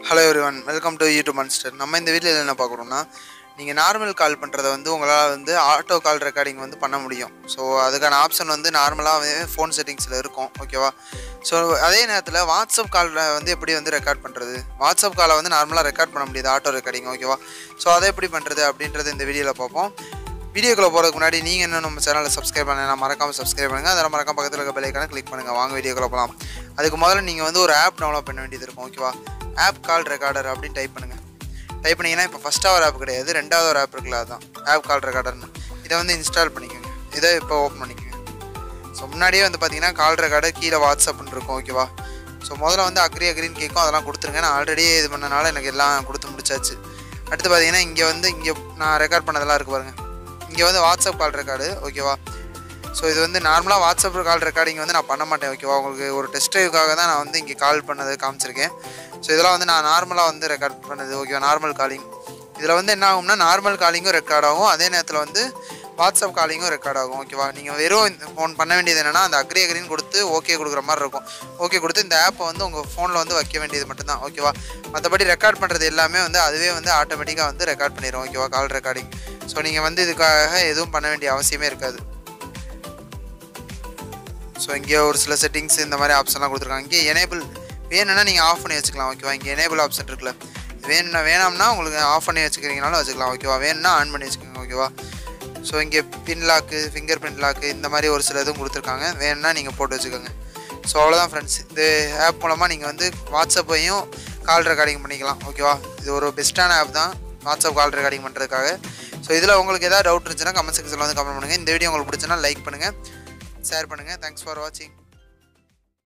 hello everyone welcome to YouTube monster நம்ம இந்த வீட்டில் என்ன பார்க்குறோம்னா நீங்கள் நார்மல் கால் பண்ணுறத வந்து உங்களால் வந்து ஆட்டோ கால் ரெக்கார்டிங் வந்து பண்ண முடியும் ஸோ அதுக்கான ஆப்ஷன் வந்து நார்மலாக ஃபோன் செட்டிங்ஸில் இருக்கும் ஓகேவா ஸோ அதே நேரத்தில் வாட்ஸ்அப் காலில் வந்து எப்படி வந்து ரெக்கார்ட் பண்ணுறது வாட்ஸ்அப் காலை வந்து நார்மலாக ரெக்கார்ட் பண்ண முடியாது ஆட்டோ ரெக்கார்டிங் ஓகேவா ஸோ அதை எப்படி பண்ணுறது அப்படின்றத இந்த வீடியோவில் பார்ப்போம் வீடியோக்குள்ள போகிறதுக்கு முன்னாடி நீங்கள் இன்னும் நம்ம சேனலை சப்ஸ்கிரைப் பண்ண மறக்காமல் சப்ஸ்கிரைப் பண்ணுங்கள் அதில் மறக்காம பக்கத்தில் இருக்க பெல்லைக்கான கிளிக் பண்ணுங்கள் வாங்க வீடியோக்குள்ள போகலாம் அதுக்கு முதல்ல நீங்கள் வந்து ஒரு ஆப் டவுன்லோட் பண்ண வேண்டியது இருக்கும் ஓகேவா ஆப் கால் ரெக்கார்டர் அப்படின்னு டைப் பண்ணுங்கள் டைப் பண்ணிங்கன்னா இப்போ ஃபஸ்ட்டாக ஒரு ஆப் கிடையாது ரெண்டாவது ஒரு ஆப் இருக்குல்ல அதுதான் ஆப் கால் ரெக்கார்டர்னு இதை வந்து இன்ஸ்டால் பண்ணிக்கோங்க இதை இப்போ ஓப்பன் பண்ணிக்கோங்க ஸோ முன்னாடியே வந்து பார்த்தீங்கன்னா கால் ரெக்கார்டர் கீழே வாட்ஸ்அப்னு இருக்கும் ஓகேவா ஸோ முதல்ல வந்து அக்ரி அக்ரின்னு கேட்கும் அதெல்லாம் கொடுத்துருங்க நான் ஆல்ரெடி இது பண்ணனால எனக்கு எல்லாம் கொடுத்து முடிச்சாச்சு அடுத்து பார்த்தீங்கன்னா இங்கே வந்து இங்கே நான் ரெக்கார்ட் பண்ணதெல்லாம் இருக்கு பாருங்க இங்கே வந்து வாட்ஸ்அப் கால் ரெக்கார்டு ஓகேவா ஸோ இது வந்து நார்மலாக வாட்ஸ்அப் கால் ரெக்கார்டிங் வந்து நான் பண்ண மாட்டேன் ஓகேவா உங்களுக்கு ஒரு டெஸ்ட்டுக்காக தான் நான் வந்து இங்கே கால் பண்ணது காமிச்சிருக்கேன் ஸோ இதெல்லாம் வந்து நான் நார்மலாக வந்து ரெக்கார்ட் பண்ணது ஓகேவா நார்மல் காலிங் இதில் வந்து என்ன ஆகும்னா நார்மல் காலிங்கும் ரெக்கார்ட் ஆகும் அதே நேரத்தில் வந்து வாட்ஸ்அப் காலிங்கும் ரெக்கார்ட் ஆகும் ஓகேவா நீங்கள் வெறும் ஃபோன் பண்ண வேண்டியது என்னென்னா அந்த அக்ரி அக்ரின்னு கொடுத்து ஓகே கொடுக்குற மாதிரி இருக்கும் ஓகே கொடுத்து இந்த ஆப்பை வந்து உங்கள் ஃபோனில் வந்து வைக்க வேண்டியது மட்டும்தான் ஓகேவா மற்றபடி ரெக்கார்ட் பண்ணுறது எல்லாமே வந்து அதுவே வந்து ஆட்டோமேட்டிக்காக வந்து ரெக்கார்ட் பண்ணிடும் ஓகேவா கால் ரெக்கார்டிங் ஸோ நீங்கள் வந்து இதுக்காக எதுவும் பண்ண வேண்டிய அவசியமே இருக்காது ஸோ இங்கே ஒரு சில செட்டிங்ஸ் இந்த மாதிரி ஆப்ஷன்லாம் கொடுத்துருக்காங்க இங்கே எனேபிள் வேணும்னா நீங்கள் ஆஃப் பண்ணி வச்சுக்கலாம் ஓகேவா இங்கே எனேபிள் ஆப்ஷன் இருக்குல்ல வேணும்னா வேணாம்னா உங்களுக்கு ஆஃப் பண்ணி வச்சுக்கிறீங்கனாலும் வச்சுக்கலாம் ஓகேவா வேணும்னா ஆன் பண்ணி வச்சுக்கோங்க ஓகேவா ஸோ இங்கே pin lock finger print lock இந்த மாதிரி ஒரு சில இதுவும் கொடுத்துருக்காங்க வேணும்னா நீங்கள் போட்டு வச்சுக்கோங்க ஸோ அவ்வளோதான் ஃப்ரெண்ட்ஸ் இந்த ஆப் மூலமாக நீங்கள் வந்து வாட்ஸ்அப்பையும் கால் ரெக்கார்டிங் பண்ணிக்கலாம் ஓகேவா இது ஒரு பெஸ்ட்டான ஆப் தான் வாட்ஸ்அப் கால் ரெக்கார்டிங் பண்ணுறதுக்காக ஸோ இதில் உங்களுக்கு ஏதாவது டவுட் இருந்துச்சுன்னா கமெண்ட் செக்ஷனில் வந்து கமெண்ட் பண்ணுங்கள் இந்த வீடியோ உங்களுக்கு பிடிச்சுன்னா லைக் பண்ணுங்கள் ஷேர் பண்ணுங்கள் தேங்க்ஸ் ஃபார் வாட்சிங்